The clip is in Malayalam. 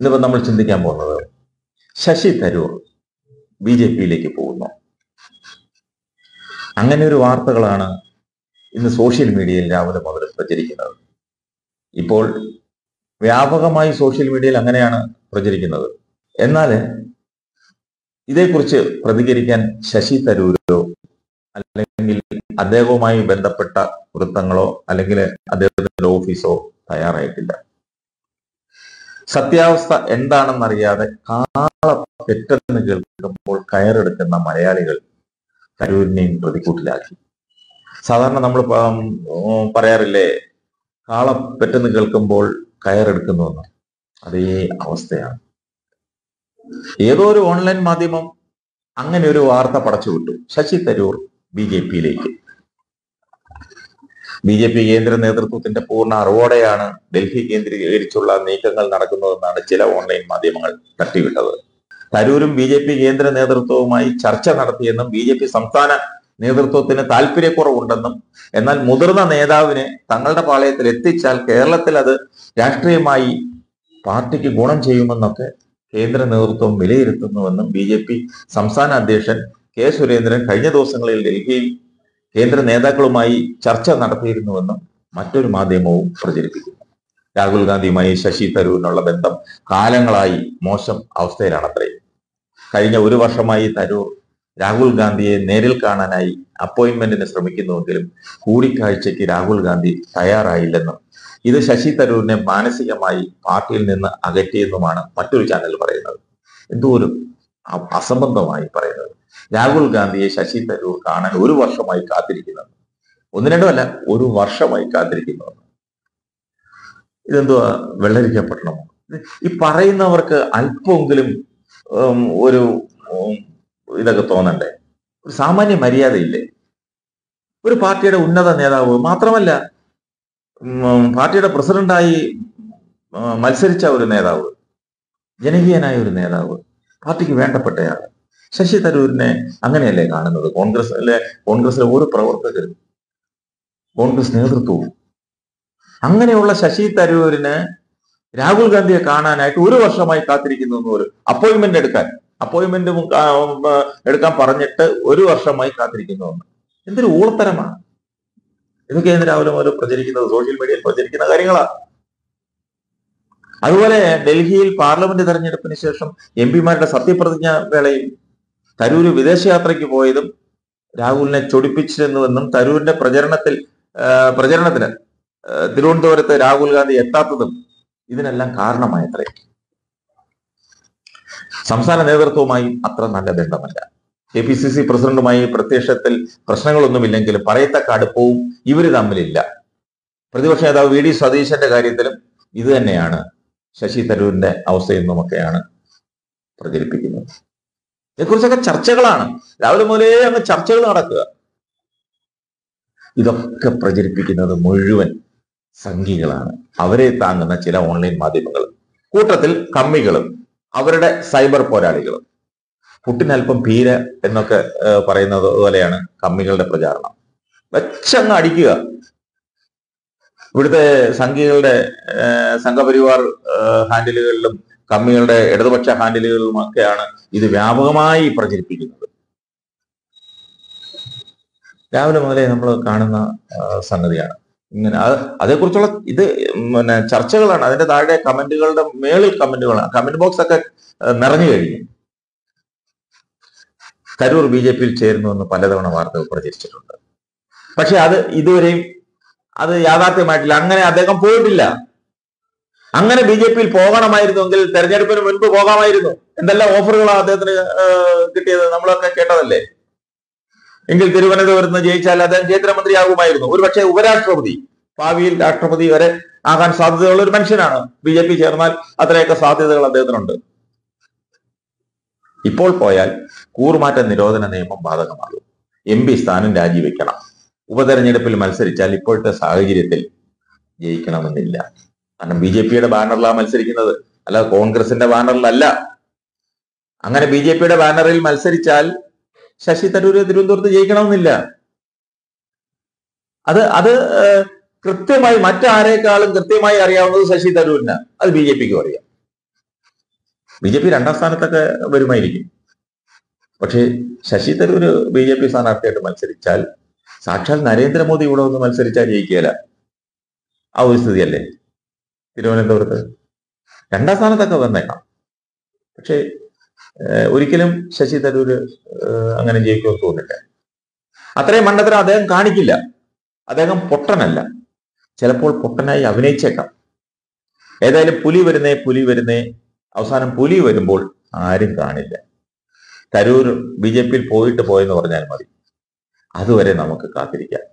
ഇന്നിപ്പോ നമ്മൾ ചിന്തിക്കാൻ പോകുന്നത് ശശി തരൂർ ബി ജെ പിയിലേക്ക് പോകുന്നു അങ്ങനെ ഒരു വാർത്തകളാണ് ഇന്ന് സോഷ്യൽ മീഡിയയിൽ രാവിലെ മുതൽ പ്രചരിക്കുന്നത് ഇപ്പോൾ വ്യാപകമായി സോഷ്യൽ മീഡിയയിൽ അങ്ങനെയാണ് പ്രചരിക്കുന്നത് എന്നാൽ ഇതേക്കുറിച്ച് പ്രതികരിക്കാൻ ശശി തരൂരോ അല്ലെങ്കിൽ അദ്ദേഹവുമായി ബന്ധപ്പെട്ട വൃത്തങ്ങളോ അല്ലെങ്കിൽ അദ്ദേഹത്തിന്റെ ഓഫീസോ തയ്യാറായിട്ടില്ല സത്യാവസ്ഥ എന്താണെന്നറിയാതെ കാള പെട്ടെന്ന് കേൾക്കുമ്പോൾ കയറെടുക്കുന്ന മലയാളികൾ തരൂരിനെയും പ്രതിക്കൂട്ടിലാക്കി സാധാരണ നമ്മൾ പറയാറില്ലേ കാള പെട്ടെന്ന് കേൾക്കുമ്പോൾ കയറെടുക്കുന്നുവെന്ന് അതേ അവസ്ഥയാണ് ഏതോ ഒരു ഓൺലൈൻ മാധ്യമം അങ്ങനെ ഒരു വാർത്ത പടച്ചുവിട്ടു ശശി തരൂർ ബി ജെ പിയിലേക്ക് ബി ജെ പി കേന്ദ്ര നേതൃത്വത്തിന്റെ പൂർണ്ണ അറിവോടെയാണ് ഡൽഹി കേന്ദ്രീകരിച്ചുള്ള നീക്കങ്ങൾ നടക്കുന്നതെന്നാണ് ചില ഓൺലൈൻ മാധ്യമങ്ങൾ തട്ടിവിട്ടത് തരൂരും ബി ജെ പി കേന്ദ്ര നേതൃത്വവുമായി ചർച്ച നടത്തിയെന്നും ബി ജെ പി സംസ്ഥാന നേതൃത്വത്തിന് താല്പര്യക്കുറവുണ്ടെന്നും എന്നാൽ മുതിർന്ന നേതാവിനെ തങ്ങളുടെ പാളയത്തിൽ എത്തിച്ചാൽ കേരളത്തിൽ അത് രാഷ്ട്രീയമായി പാർട്ടിക്ക് ഗുണം ചെയ്യുമെന്നൊക്കെ കേന്ദ്ര നേതൃത്വം വിലയിരുത്തുന്നുവെന്നും ബി ജെ പി സംസ്ഥാന അധ്യക്ഷൻ കെ സുരേന്ദ്രൻ കഴിഞ്ഞ ദിവസങ്ങളിൽ ഡൽഹിയിൽ കേന്ദ്ര നേതാക്കളുമായി ചർച്ച നടത്തിയിരുന്നുവെന്നും മറ്റൊരു മാധ്യമവും പ്രചരിപ്പിക്കുന്നു രാഹുൽ ഗാന്ധിയുമായി ശശി തരൂരിനുള്ള ബന്ധം കാലങ്ങളായി മോശം അവസ്ഥയിലാണത്രേ കഴിഞ്ഞ ഒരു വർഷമായി തരൂർ രാഹുൽ ഗാന്ധിയെ നേരിൽ കാണാനായി അപ്പോയിന്റ്മെന്റിന് ശ്രമിക്കുന്നുവെങ്കിലും കൂടിക്കാഴ്ചയ്ക്ക് രാഹുൽ ഗാന്ധി തയ്യാറായില്ലെന്നും ഇത് ശശി തരൂരിനെ മാനസികമായി പാർട്ടിയിൽ നിന്ന് അകറ്റിയെന്നുമാണ് മറ്റൊരു ചാനൽ പറയുന്നത് എന്തോരം അ- അസംബന്ധമായി പറയുന്നത് രാഹുൽ ഗാന്ധിയെ ശശി തരൂർ കാണാൻ ഒരു വർഷമായി കാത്തിരിക്കുന്നത് ഒന്ന് രണ്ടുമല്ല ഒരു വർഷമായി കാത്തിരിക്കുന്നു ഇതെന്തുവാ വെള്ളരിക്കപ്പെടണമോ ഇത് ഈ പറയുന്നവർക്ക് അല്പമെങ്കിലും ഉം, ഒരു ഉം, ഇതൊക്കെ തോന്നണ്ടേ ഒരു സാമാന്യ മര്യാദയില്ലേ ഒരു പാർട്ടിയുടെ ഉന്നത നേതാവ് മാത്രമല്ല ഉം, പാർട്ടിയുടെ പ്രസിഡന്റായി ഉം, മത്സരിച്ച ഒരു നേതാവ് ജനകീയനായ ഒരു നേതാവ് പാർട്ടിക്ക് വേണ്ടപ്പെട്ടയാള് ശശി തരൂരിനെ അങ്ങനെയല്ലേ കാണുന്നത് കോൺഗ്രസിലെ കോൺഗ്രസിലെ ഒരു പ്രവർത്തകരും കോൺഗ്രസ് നേതൃത്വവും അങ്ങനെയുള്ള ശശി തരൂരിന് രാഹുൽ ഗാന്ധിയെ കാണാനായിട്ട് ഒരു വർഷമായി കാത്തിരിക്കുന്നു എന്ന് ഒരു അപ്പോയിന്റ്മെന്റ് എടുക്കാൻ അപ്പോയിന്റ്മെന്റ് എടുക്കാൻ പറഞ്ഞിട്ട് ഒരു വർഷമായി കാത്തിരിക്കുന്നു എന്ന് എന്തൊരു ഊളത്തരമാണ് ഇതൊക്കെ ഇന്ന് രാവിലെ മുതൽ പ്രചരിക്കുന്നത് സോഷ്യൽ മീഡിയയിൽ പ്രചരിക്കുന്ന കാര്യങ്ങളാണ് അതുപോലെ ഡൽഹിയിൽ പാർലമെന്റ് തെരഞ്ഞെടുപ്പിന് ശേഷം എം പിമാരുടെ സത്യപ്രതിജ്ഞ വേളയിൽ തരൂര് വിദേശയാത്രയ്ക്ക് പോയതും രാഹുലിനെ ചൊടിപ്പിച്ചിരുന്നുവെന്നും തരൂരിന്റെ പ്രചരണത്തിൽ ആ, പ്രചരണത്തിന് ആ, തിരുവനന്തപുരത്ത് രാഹുൽ ഗാന്ധി എത്താത്തതും ഇതിനെല്ലാം കാരണമായത്രേ സംസ്ഥാന നേതൃത്വവുമായി അത്ര നല്ല ബന്ധമല്ല കെ പി സി സി പ്രസിഡന്റുമായി പ്രത്യക്ഷത്തിൽ പ്രശ്നങ്ങളൊന്നുമില്ലെങ്കിലും പറയത്തക്ക അടുപ്പവും ഇവര് തമ്മിലില്ല പ്രതിപക്ഷ നേതാവ് വി ഡി സതീശന്റെ കാര്യത്തിലും ഇത് തന്നെയാണ് ശശി തരൂരിന്റെ അവസ്ഥയെന്നുമൊക്കെയാണ് പ്രചരിപ്പിക്കുന്നത് ഇതേക്കുറിച്ചൊക്കെ ചർച്ചകളാണ് രാവിലെ മുതലേ അങ്ങ് ചർച്ചകൾ നടക്കുക ഇതൊക്കെ പ്രചരിപ്പിക്കുന്നത് മുഴുവൻ സംഘികളാണ് അവരെ താങ്ങുന്ന ചില ഓൺലൈൻ മാധ്യമങ്ങൾ കൂട്ടത്തിൽ കമ്മികളും അവരുടെ സൈബർ പോരാളികളും പുട്ടിനൽപ്പം പീര എന്നൊക്കെ ഏഹ്, പറയുന്നത് പോലെയാണ് കമ്മികളുടെ പ്രചാരണം വെച്ചങ്ങ് അടിക്കുക ഇവിടുത്തെ സംഘികളുടെ ഏഹ്, സംഘപരിവാർ ഏഹ്, ഹാൻഡിലുകളിലും കമ്മികളുടെ ഇടതുപക്ഷ ഹാൻഡിലുകളിലും ഒക്കെയാണ് ഇത് വ്യാപകമായി പ്രചരിപ്പിക്കുന്നത് രാവിലെ മുതലേ നമ്മൾ കാണുന്ന ആ, സംഗതിയാണ് ഇങ്ങനെ അത് അതേക്കുറിച്ചുള്ള ഇത് പിന്നെ ചർച്ചകളാണ് അതിന്റെ താഴെ കമന്റുകളുടെ മേളിൽ കമന്റുകളാണ് കമന്റ് ബോക്സ് ഒക്കെ ആ, നിറഞ്ഞു കഴിഞ്ഞു തരൂർ ബി ജെ പിയിൽ ചേരുന്നുവെന്ന് പലതവണ വാർത്തകൾ പ്രചരിച്ചിട്ടുണ്ട് പക്ഷെ അത് ഇതുവരെയും അത് യാഥാർത്ഥ്യമായിട്ടില്ല അങ്ങനെ അദ്ദേഹം പോയിട്ടില്ല അങ്ങനെ ബി ജെ പിയിൽ പോകണമായിരുന്നുവെങ്കിൽ തെരഞ്ഞെടുപ്പിന് മുൻപ് പോകാമായിരുന്നു എന്തെല്ലാം ഓഫറുകളാണ് അദ്ദേഹത്തിന് ആ, കിട്ടിയത് നമ്മളൊക്കെ കേട്ടതല്ലേ എങ്കിൽ തിരുവനന്തപുരത്ത് നിന്ന് ജയിച്ചാൽ അദ്ദേഹം കേന്ദ്രമന്ത്രിയാകുമായിരുന്നു ഒരുപക്ഷെ ഉപരാഷ്ട്രപതി ഭാവിയിൽ രാഷ്ട്രപതി വരെ ആകാൻ സാധ്യതയുള്ള ഒരു മനുഷ്യനാണ് ബി ജെ പി ചേർന്നാൽ അത്രയൊക്കെ സാധ്യതകൾ അദ്ദേഹത്തിനുണ്ട് ഇപ്പോൾ പോയാൽ കൂറുമാറ്റ നിരോധന നിയമം ബാധകമാകും എം പി സ്ഥാനം രാജിവെക്കണം ഉപതെരഞ്ഞെടുപ്പിൽ മത്സരിച്ചാൽ ഇപ്പോഴത്തെ സാഹചര്യത്തിൽ ജയിക്കണമെന്നില്ല കാരണം ബി ജെ പിയുടെ ബാനറിലാണ് മത്സരിക്കുന്നത് അല്ലാതെ കോൺഗ്രസിന്റെ ബാനറിലല്ല അങ്ങനെ ബി ജെ പിയുടെ ബാനറിൽ മത്സരിച്ചാൽ ശശി തരൂര് തിരുവനന്തപുരത്ത് ജയിക്കണമെന്നില്ല അത് അത് ഏഹ്, കൃത്യമായി മറ്റാരേക്കാളും കൃത്യമായി അറിയാവുന്നത് ശശി തരൂരിന് അത് ബി ജെ പിക്കും അറിയാം ബി ജെ പി രണ്ടാം സ്ഥാനത്തൊക്കെ വരുമായിരിക്കും പക്ഷേ Shashi Tharoor B J P സ്ഥാനാർത്ഥിയായിട്ട് മത്സരിച്ചാൽ സാക്ഷാൽ നരേന്ദ്രമോദി ഇവിടെ ഒന്ന് മത്സരിച്ചാൽ ജയിക്കുകയില്ല ആ ഒരു സ്ഥിതിയല്ലേ തിരുവനന്തപുരത്ത് രണ്ടാം സ്ഥാനത്തൊക്കെ വന്നേക്കാം പക്ഷേ ഏഹ്, ഒരിക്കലും ശശി തരൂര് ഏഹ്, അങ്ങനെ ജയിക്കുമെന്ന് തോന്നില്ല അത്രയും മണ്ടത്തരം അദ്ദേഹം കാണിക്കില്ല അദ്ദേഹം പൊട്ടനല്ല ചിലപ്പോൾ പൊട്ടനായി അഭിനയിച്ചേക്കാം ഏതായാലും പുലി വരുന്നേ പുലി വരുന്നേ അവസാനം പുലി വരുമ്പോൾ ആരും കാണില്ല തരൂർ ബി ജെ പിയിൽ പോയിട്ട് പോയെന്ന് പറഞ്ഞാൽ മതി അതുവരെ നമുക്ക് കാത്തിരിക്കാം